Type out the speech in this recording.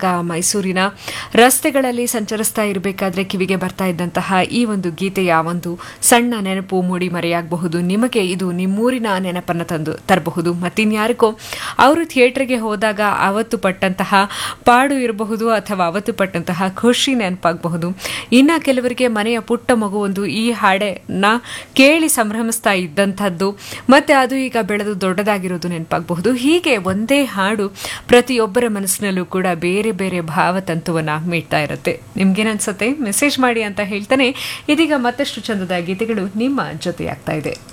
ಇದ್ದಾಗ ಮೈಸೂರಿನ ರಸ್ತೆಗಳಲ್ಲಿ ಸಂಚರಿಸ್ತಾ ಇರಬೇಕಾದ್ರೆ ಕಿವಿಗೆ ಬರ್ತಾ ಇದ್ದಂತಹ ಈ ಒಂದು ಗೀತೆಯ ಒಂದು ಸಣ್ಣ ನೆನಪು ಮೂಡಿ ಮರೆಯಾಗಬಹುದು ನಿಮಗೆ ಇದು ನಿಮ್ಮೂರಿನ ನೆನಪನ್ನು ತಂದು ತರಬಹುದು ಮತ್ತಿನ್ಯಾರಿಗೋ ಅವರು ಥಿಯೇಟರ್ಗೆ ಹೋದಾಗ ಅವತ್ತು ಪಟ್ಟಂತಹ ಪಾಡು ಇರಬಹುದು ಅಥವಾ ಅವತ್ತು ಪಟ್ಟಂತಹ ಖುಷಿ ನೆನಪಾಗಬಹುದು ಇನ್ನ ಕೆಲವರಿಗೆ ಮನೆಯ ಪುಟ್ಟ ಮಗು ಒಂದು ಈ ಹಾಡನ್ನ ಕೇಳಿ ಸಂಭ್ರಮಿಸ್ತಾ ಇದ್ದಂಥದ್ದು ಮತ್ತೆ ಅದು ಈಗ ಬೆಳೆದು ದೊಡ್ಡದಾಗಿರೋದು ನೆನಪಾಗಬಹುದು ಹೀಗೆ ಒಂದೇ ಹಾಡು ಪ್ರತಿಯೊಬ್ಬರ ಮನಸ್ಸಿನಲ್ಲೂ ಕೂಡ ಬೇರೆ ಬೇರೆ ಭಾವತಂತುವನ್ನ ಮೀಡ್ತಾ ಇರುತ್ತೆ ನಿಮ್ಗೇನನ್ಸುತ್ತೆ ಮೆಸೇಜ್ ಮಾಡಿ ಅಂತ ಹೇಳ್ತಾನೆ ಇದೀಗ ಮತ್ತಷ್ಟು ಚಂದದ ಗೀತೆಗಳು ನಿಮ್ಮ ಜೊತೆಯಾಗ್ತಾ ಇದೆ